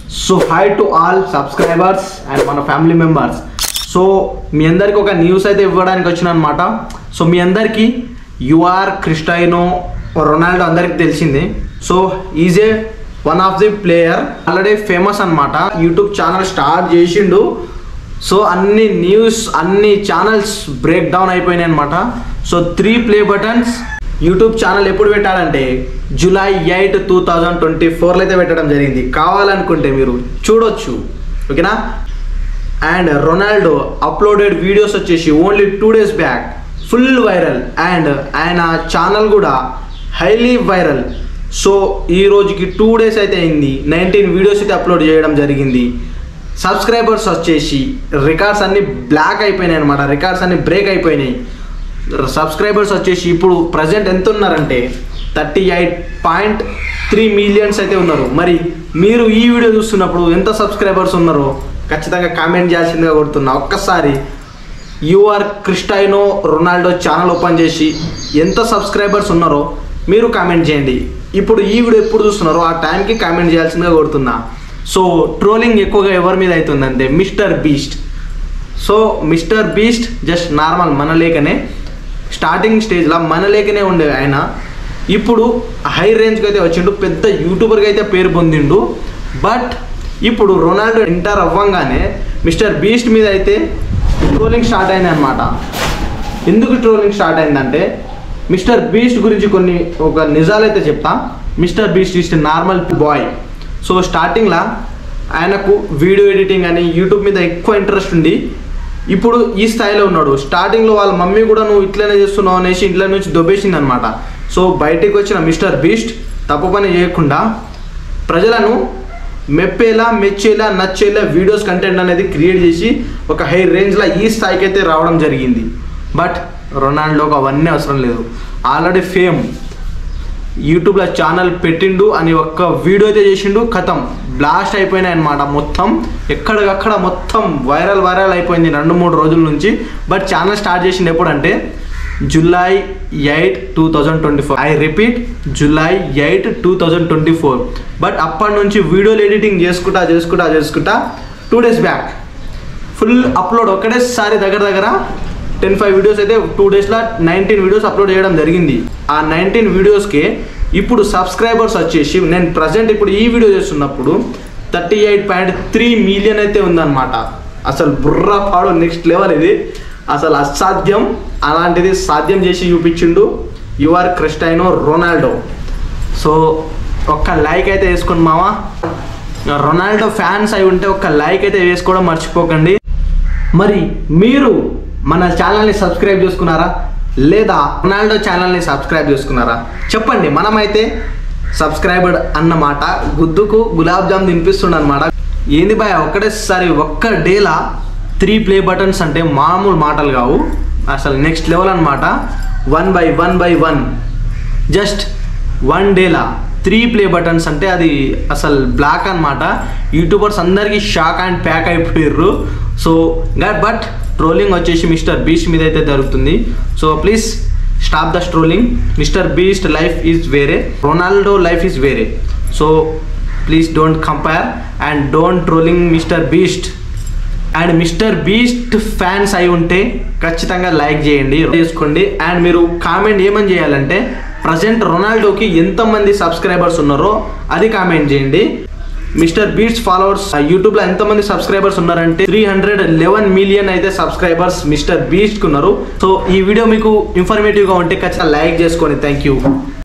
so hi to all subscribers and మన family members so మీ అందరికి ఒక న్యూస్ అయితే ఇవ్వడానికి వచ్చిన అనమాట సో మీ అందరికీ యుఆర్ క్రిస్టైనో రొనాల్డో అందరికి తెలిసిందే so is a one of the player already famous అనమాట యూట్యూబ్ ఛానల్ స్టార్ట్ చేసిండు సో అన్ని న్యూస్ అన్ని ఛానల్స్ బ్రేక్ డౌన్ అయిపోయినాయి అనమాట so three play buttons YouTube channel ఎప్పుడు పెట్టాలంటే July eight two thousand twenty ఫోర్లో అయితే పెట్టడం జరిగింది కావాలనుకుంటే మీరు చూడొచ్చు ఓకేనా అండ్ రొనాల్డో అప్లోడెడ్ వీడియోస్ వచ్చేసి only two days back full viral and ఆయన ఛానల్ కూడా హైలీ వైరల్ సో ఈ రోజుకి టూ డేస్ అయితే అయింది నైన్టీన్ వీడియోస్ అయితే అప్లోడ్ చేయడం జరిగింది సబ్స్క్రైబర్స్ వచ్చేసి రికార్డ్స్ అన్ని బ్లాక్ అయిపోయినాయి అనమాట రికార్డ్స్ అన్ని బ్రేక్ అయిపోయినాయి సబ్స్క్రైబర్స్ వచ్చేసి ఇప్పుడు ప్రజెంట్ ఎంత ఉన్నారంటే thirty eight point three millions అయితే ఉన్నారు మరి మీరు ఈ వీడియో చూస్తున్నప్పుడు ఎంత సబ్స్క్రైబర్స్ ఉన్నారో ఖచ్చితంగా కామెంట్ చేయాల్సిందిగా కొడుతున్నా ఒక్కసారి your Cristiano Ronaldo channel open చేసి ఎంత సబ్స్క్రైబర్స్ ఉన్నారో మీరు కామెంట్ చేయండి ఇప్పుడు ఈ వీడియో ఎప్పుడు చూస్తున్నారో ఆ టైంకి కామెంట్ చేయాల్సిందిగా కొడుతున్నా సో ట్రోలింగ్ ఎక్కువగా ఎవరి మీద అవుతుందంటే Mr Beast so Mr Beast just normal మన లేకనే స్టార్టింగ్ స్టేజ్లో మన లేకనే ఉండే ఆయన ఇప్పుడు హై రేంజ్కి అయితే వచ్చిండు పెద్ద యూట్యూబర్గా అయితే పేరు పొందిండు బట్ ఇప్పుడు రొనాల్డో ఎంటర్ అవ్వంగానే మిస్టర్ బీస్ట్ మీద అయితే ట్రోలింగ్ స్టార్ట్ అయింది అనమాట ఎందుకు ట్రోలింగ్ స్టార్ట్ అయిందంటే మిస్టర్ బీస్ట్ గురించి కొన్ని ఒక నిజాలైతే చెప్తా Mr Beast is normal boy so స్టార్టింగ్లో ఆయనకు వీడియో ఎడిటింగ్ అని యూట్యూబ్ మీద ఎక్కువ ఇంట్రెస్ట్ ఉంది ఇప్పుడు ఈ స్థాయిలో ఉన్నాడు స్టార్టింగ్లో వాళ్ళ మమ్మీ కూడా నువ్వు ఇట్లనే చేస్తున్నావు అనేసి ఇంట్లో నుంచి దొబ్బేసింది అనమాట సో బయటికి వచ్చిన మిస్టర్ బీస్ట్ తప్పు పని చేయకుండా ప్రజలను మెప్పేలా మెచ్చేలా నచ్చేలా వీడియోస్ కంటెంట్ అనేది క్రియేట్ చేసి ఒక హై రేంజ్లో ఈ స్థాయికి అయితే రావడం జరిగింది బట్ రొనాల్డోకి అవన్నీ అవసరం లేదు ఆల్రెడీ ఫేమ్ యూట్యూబ్లో ఛానల్ పెట్టిండు అని ఒక్క వీడియో అయితే చేసిండు కథం బ్లాస్ట్ అయిపోయినాయి అనమాట మొత్తం ఎక్కడికక్కడ మొత్తం వైరల్ వైరల్ అయిపోయింది రెండు మూడు రోజుల నుంచి బట్ ఛానల్ స్టార్ట్ చేసింది ఎప్పుడంటే July eight two thousand twenty four I repeat July eight two thousand twenty four but అప్పటి నుంచి వీడియోలు ఎడిటింగ్ చేసుకుంటా చేసుకుంటా చేసుకుంటా two days back full upload ఒకటేసారి దగ్గర దగ్గర టెన్ ఫైవ్ వీడియోస్ అయితే టూ డేస్లో నైన్టీన్ వీడియోస్ అప్లోడ్ చేయడం జరిగింది ఆ నైన్టీన్ వీడియోస్కి ఇప్పుడు సబ్స్క్రైబర్స్ వచ్చేసి నేను ప్రజెంట్ ఇప్పుడు ఈ వీడియో చేస్తున్నప్పుడు thirty eight point three million అయితే ఉందన్నమాట అసలు బుర్ర పాడు నెక్స్ట్ లెవెల్ ఇది అసలు అసాధ్యం అలాంటిది సాధ్యం చేసి చూపించిండు యువర్ క్రిస్టైనో రొనాల్డో సో ఒక్క లైక్ అయితే వేసుకోండి మావా రొనాల్డో ఫ్యాన్స్ అయి ఉంటే ఒక లైక్ అయితే వేసుకోవడం మర్చిపోకండి మరి మీరు మన ఛానల్ని సబ్స్క్రైబ్ చేసుకున్నారా లేదా రొనాల్డో ఛానల్ని సబ్స్క్రైబ్ చేసుకున్నారా చెప్పండి మనమైతే సబ్స్క్రైబర్డ్ అన్నమాట గుద్దుకు గులాబ్ జామ్ తినిపిస్తుండ అనమాట ఏంది బాయ్ ఒక్కటేసారి ఒక్క డేలా త్రీ ప్లే బటన్స్ అంటే మామూలు మాటలు కావు అసలు నెక్స్ట్ లెవెల్ అనమాట one by one by one just one డేలా త్రీ ప్లే బటన్స్ అంటే అది అసలు బ్లాక్ అనమాట యూట్యూబర్స్ అందరికీ షాక్ అండ్ ప్యాక్ అయిపోయారు సో బట్ ట్రోలింగ్ వచ్చేసి మిస్టర్ బీస్ట్ మీద అయితే జరుగుతుంది so please stop the trolling Mr Beast life is వేరే రొనాల్డో లైఫ్ ఈజ్ వేరే so please don't compare and don't trolling Mr Beast and Mr Beast fans అయి ఉంటే ఖచ్చితంగా లైక్ చేయండి చేసుకోండి అండ్ మీరు కామెంట్ ఏమని చేయాలంటే ప్రజెంట్ రొనాల్డోకి ఎంతమంది సబ్స్క్రైబర్స్ ఉన్నారో అది కామెంట్ చేయండి మిస్టర్ బీట్స్ ఫాలోవర్స్ యూట్యూబ్లో ఎంతమంది సబ్స్క్రైబర్స్ ఉన్నారంటే త్రీ హండ్రెడ్ లెవెన్ మిలియన్ అయితే సబ్స్క్రైబర్స్ మిస్టర్ బీస్ట్కి ఉన్నారు సో ఈ వీడియో మీకు ఇన్ఫర్మేటివ్గా ఉంటే ఖచ్చితంగా లైక్ చేసుకోండి థ్యాంక్ యూ